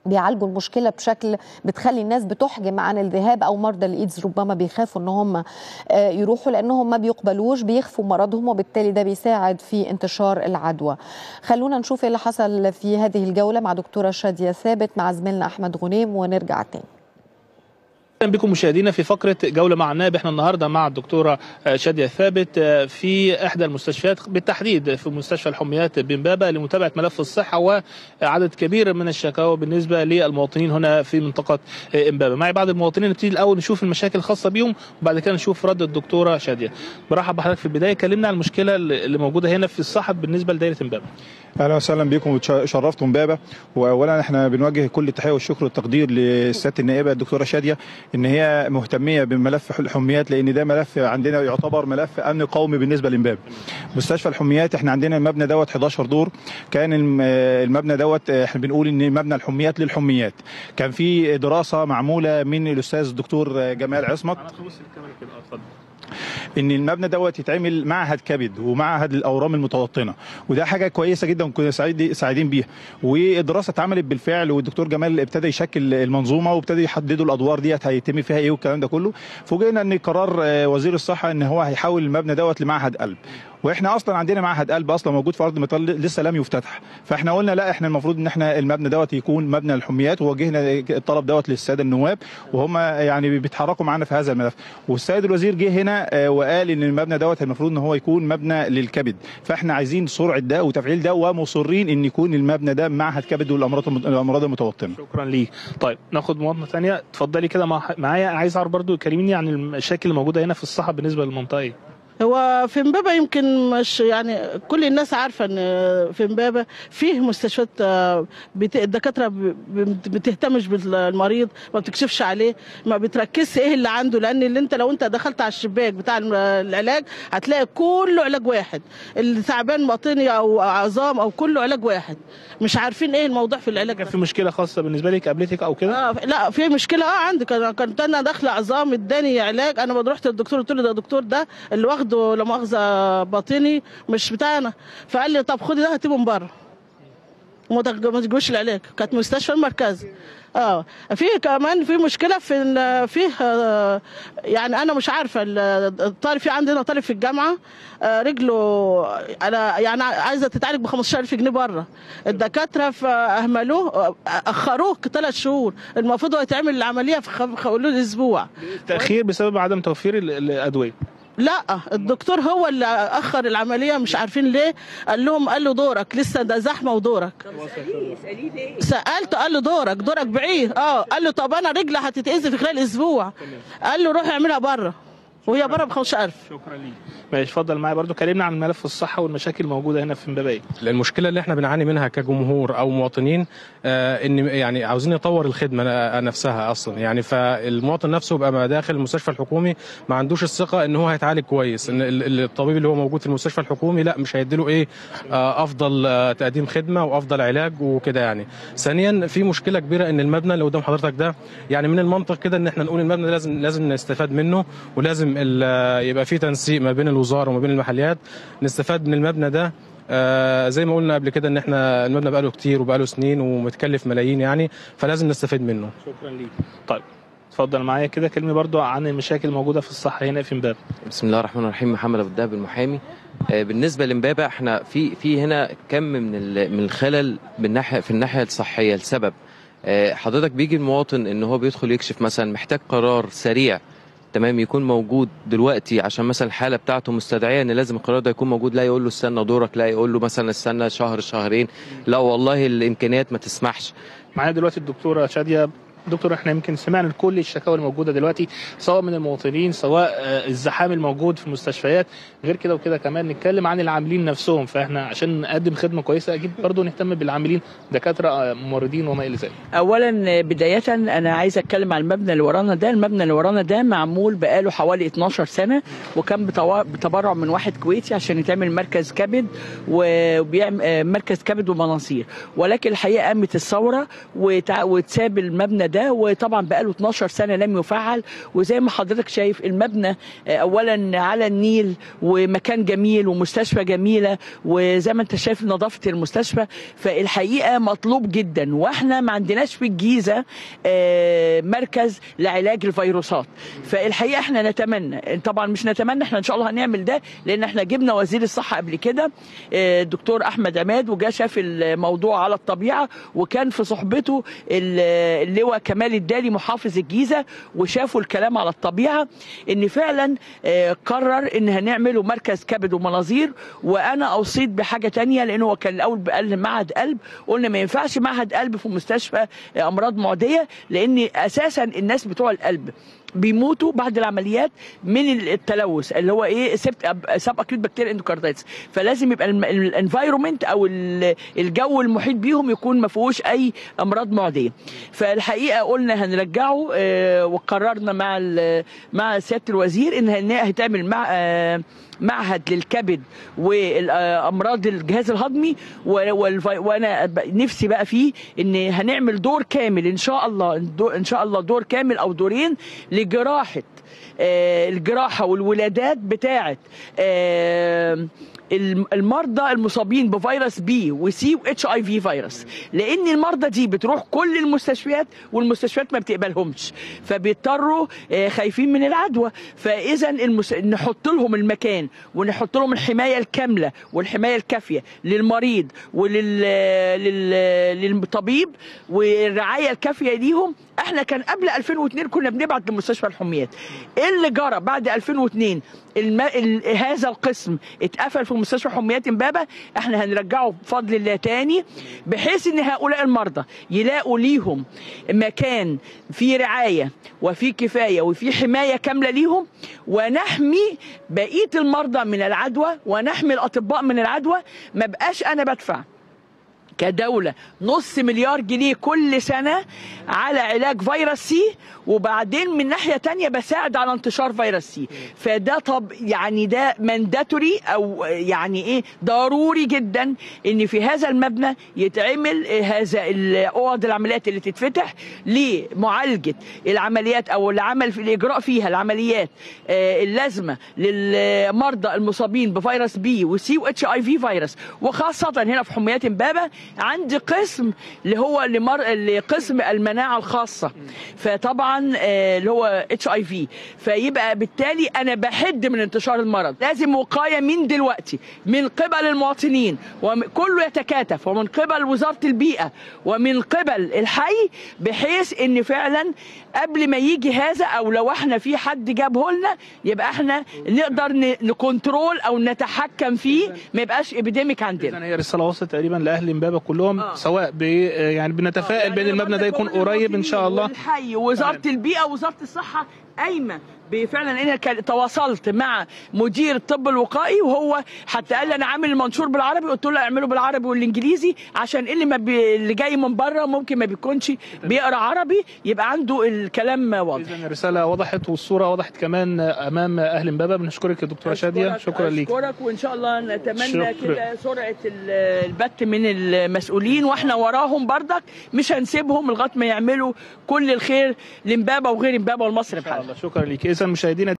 بيعالجوا المشكله بشكل بتخلي الناس بتحجم عن الذهاب او مرضى الايدز ربما بيخافوا ان هم يروحوا لانهم ما بيقبلوش بيخفوا مرضهم وبالتالي ده بيساعد في انتشار العدوى خلونا نشوف ايه اللي حصل في هذه الجوله مع دكتوره شاديه ثابت مع زميلنا احمد غنيم ونرجع تاني اهلا بكم مشاهدينا في فقره جوله مع النائب احنا النهارده مع الدكتوره شاديه ثابت في احدى المستشفيات بالتحديد في مستشفى الحميات بمبابه لمتابعه ملف الصحه وعدد كبير من الشكاوى بالنسبه للمواطنين هنا في منطقه امبابه معي بعض المواطنين نبتدي الاول نشوف المشاكل الخاصه بيهم وبعد كده نشوف رد الدكتوره شاديه برحب بحضرتك في البدايه كلمنا عن المشكله اللي موجوده هنا في الصحه بالنسبه لدائره امبابه اهلا وسهلا بكم وشرفتم امبابه واولا احنا بنوجه كل التحيه والشكر والتقدير لسياده النائبه الدكتوره شاديه ان هي مهتميه بملف الحميات لان ده ملف عندنا يعتبر ملف امن قومي بالنسبه لامبابه. مستشفى الحميات احنا عندنا المبنى دوت 11 دور كان المبنى دوت احنا بنقول ان مبنى الحميات للحميات. كان في دراسه معموله من الاستاذ الدكتور جمال عصمت ان المبنى دوت يتعمل معهد كبد ومعهد الاورام المتوطنه وده حاجه كويسه جدا وكنا سعيد سعيدين بيها والدراسه اتعملت بالفعل والدكتور جمال ابتدى يشكل المنظومه وابتدى يحددوا الادوار ديت هيتم فيها ايه والكلام ده كله فوجئنا ان قرار وزير الصحه ان هو هيحول المبنى دوت لمعهد قلب واحنا اصلا عندنا معهد قلب اصلا موجود في ارض ميطال لسه لم يفتتح فاحنا قلنا لا احنا المفروض ان احنا المبنى دوت يكون مبنى الحميات ووجهنا الطلب دوت للساده النواب وهم يعني بيتحركوا معانا في هذا الملف والسيد الوزير جه هنا وقال ان المبنى دوت المفروض ان هو يكون مبنى للكبد فاحنا عايزين سرعه ده وتفعيل ده ومصرين ان يكون المبنى ده معهد كبد والامراض الامراض المتوطنه شكرا ليك طيب ناخد مواطنه ثانيه اتفضلي كده معايا عايز اعرف برضو كلميني عن المشاكل الموجوده هنا في الصحه بالنسبه للمنطقه ايه هو في امبابه يمكن مش يعني كل الناس عارفه ان في امبابه فيه مستشفيات الدكاتره بتهتمش بالمريض ما بتكشفش عليه ما بتركزش ايه اللي عنده لان اللي انت لو انت دخلت على الشباك بتاع العلاج هتلاقي كله علاج واحد اللي تعبان باطني او عظام او كله علاج واحد مش عارفين ايه الموضوع في العلاج كان في مشكله خاصه بالنسبه لك قابلتك او كده اه لا في مشكله اه عندي كنت انا داخله عظام اداني علاج انا رحت للدكتور قلت له ده دكتور ده اللي واخده لا مؤاخذه باطني مش بتاعنا فقال لي طب خدي ده هاتيه من بره وما تجيبوش العلاج كانت مستشفى المركزي اه في كمان في مشكله في فيه يعني انا مش عارفه الطالب في عندنا طالب في الجامعه رجله انا يعني عايزه تتعالج ب 15000 جنيه بره الدكاتره اهملوه اخروه ثلاث شهور المفروض هو يتعمل العمليه في خلال اسبوع تاخير بسبب عدم توفير الادويه لا الدكتور هو اللي اخر العمليه مش عارفين ليه قال لهم قال له دورك لسه ده زحمه ودورك سالته قال له دورك دورك بعيد اه قال له طب انا رجلي هتتاذي في خلال اسبوع قال له روح اعملها بره وهي بره ب 15000 شكرا ليك ماشي اتفضل معايا برضو كلمنا عن ملف الصحه والمشاكل الموجوده هنا في امبابه المشكله اللي احنا بنعاني منها كجمهور او مواطنين آه ان يعني عاوزين نطور الخدمه نفسها اصلا يعني فالمواطن نفسه بقى داخل المستشفى الحكومي ما عندوش الثقه ان هو هيتعالج كويس ان الطبيب اللي هو موجود في المستشفى الحكومي لا مش هيديله ايه آه افضل آه تقديم خدمه وافضل علاج وكده يعني ثانيا في مشكله كبيره ان المبنى اللي قدام حضرتك ده يعني من المنطق كده ان احنا نقول المبنى لازم لازم نستفاد منه ولازم يبقى في تنسيق ما بين الوزاره وما بين المحليات نستفاد من المبنى ده آه زي ما قلنا قبل كده ان احنا المبنى بقاله كتير وبقاله سنين ومتكلف ملايين يعني فلازم نستفيد منه شكرا ليك طيب اتفضل معايا كده كلمه برضو عن المشاكل الموجوده في الصحه هنا في امبابه بسم الله الرحمن الرحيم محمد ابو الدهب المحامي آه بالنسبه لامبابه احنا في في هنا كم من من الخلل من ناحيه في الناحيه الصحيه لسبب آه حضرتك بيجي المواطن ان هو بيدخل يكشف مثلا محتاج قرار سريع تمام يكون موجود دلوقتي عشان مثلا الحاله بتاعته مستدعيه ان لازم القرار ده يكون موجود لا يقول له استنى دورك لا يقول له مثلا استنى شهر شهرين لا والله الامكانيات ما تسمحش معايا دلوقتي الدكتوره شاديه دكتور احنا يمكن سمعنا كل الشكاوى الموجوده دلوقتي سواء من المواطنين سواء الزحام الموجود في المستشفيات غير كده وكده كمان نتكلم عن العاملين نفسهم فاحنا عشان نقدم خدمه كويسه اكيد برضه نهتم بالعاملين دكاتره ممرضين وما الى ذلك. اولا بدايه انا عايز اتكلم عن المبنى اللي ورانا ده المبنى اللي ورانا ده معمول بقاله حوالي 12 سنه وكان بتبرع من واحد كويتي عشان يتعمل مركز كبد وبيعمل مركز كبد ومناصير ولكن الحقيقه قامت الثوره وتساب المبنى ده وطبعا بقاله 12 سنه لم يفعل وزي ما حضرتك شايف المبنى آه، اولا على النيل ومكان جميل ومستشفى جميله وزي ما انت شايف نظافه المستشفى فالحقيقه مطلوب جدا واحنا ما عندناش في الجيزه آه، مركز لعلاج الفيروسات فالحقيقه احنا نتمنى طبعا مش نتمنى احنا ان شاء الله هنعمل ده لان احنا جبنا وزير الصحه قبل كده آه، الدكتور احمد عماد وجا شاف الموضوع على الطبيعه وكان في صحبته ال- اللواء كمال الدالي محافظ الجيزه وشافوا الكلام على الطبيعه ان فعلا آه، قرر ان هنعمله مركز كبد ومناظير وانا اوصيت بحاجه تانية لانه هو كان الاول قال معهد قلب قلنا ما ينفعش معهد قلب في مستشفى آه، امراض معديه لان اساسا الناس بتوع القلب بيموتوا بعد العمليات من التلوث اللي هو ايه سبت سب اكيوت بكتيريا اندوكاردايتس فلازم يبقى الانفايرومنت او ال- الجو المحيط بيهم يكون ما فيهوش اي امراض معديه فالحقيقه قلنا هنرجعه آه، وقررنا مع ال- مع سياده الوزير ان هن- هتعمل مع آه، معهد للكبد والامراض الجهاز الهضمي و- والفي- وانا ب- نفسي بقى فيه ان هنعمل دور كامل ان شاء الله دو- ان شاء الله دور كامل او دورين لجراحه آه، الجراحه والولادات بتاعه آه، الم- المرضى المصابين بفيروس بي وسي واتش اي في فيروس لان المرضى دي بتروح كل المستشفيات والمستشفيات ما بتقبلهمش فبيضطروا آه، خايفين من العدوى فاذا المس... نحط لهم المكان ونحط لهم الحمايه الكامله والحمايه الكافيه للمريض ولل لل... للطبيب والرعايه الكافيه ليهم احنا كان قبل 2002 كنا بنبعت لمستشفى الحميات ايه اللي جرى بعد 2002 الم... ال... هذا القسم اتقفل في مستشفى حميات امبابه احنا هنرجعه بفضل الله تاني بحيث ان هؤلاء المرضى يلاقوا ليهم مكان فيه رعايه وفيه كفايه وفيه حمايه كامله ليهم ونحمي بقيه المرضى من العدوى ونحمي الاطباء من العدوى ما بقاش انا بدفع كدولة نص مليار جنيه كل سنة على علاج فيروس سي وبعدين من ناحية تانية بساعد على انتشار فيروس سي فده طب يعني ده مانداتوري او يعني ايه ضروري جدا ان في هذا المبنى يتعمل هذا اوض العمليات اللي تتفتح لمعالجة العمليات او العمل في الاجراء فيها العمليات آه، اللازمة للمرضى المصابين بفيروس بي وسي واتش اي في فيروس وخاصة هنا في حميات امبابة عندي قسم اللي هو لمر... لقسم المناعة الخاصة فطبعا آه، اللي هو اتش اي في فيبقى بالتالي انا بحد من انتشار المرض لازم وقاية من دلوقتي من قبل المواطنين وكله يتكاتف ومن قبل وزارة البيئة ومن قبل الحي بحيث ان فعلا قبل ما يجي هذا او لو احنا في حد جابه لنا يبقى احنا نقدر ن- نكنترول او نتحكم فيه ما يبقاش ابيديميك عندنا اذا هي رساله وصلت تقريبا لاهل امبابه كلهم آه. سواء ب يعني بنتفائل يعني بان المبنى ده يكون قريب ان شاء الله الحي ووزاره البيئه ووزاره الصحه قايمه فعلا انا كان- تواصلت مع مدير الطب الوقائي وهو حتى قال لي انا عامل المنشور بالعربي قلت له اعمله بالعربي والانجليزي عشان اللي ما بي... اللي جاي من بره ممكن ما بيكونش بيقرا عربي يبقى عنده الكلام واضح اذا الرساله وضحت والصوره وضحت كمان امام اهل امبابه بنشكرك يا دكتوره شاديه أشكرك- شكرا ليك اشكرك وان شاء الله نتمنى شكرا. كده سرعه ال- البت من المسؤولين واحنا وراهم بردك مش هنسيبهم لغايه ما يعملوا كل الخير لامبابه وغير امبابه والمصر ان شاء بحالها الله شكرا ليك اذا مشاهدينا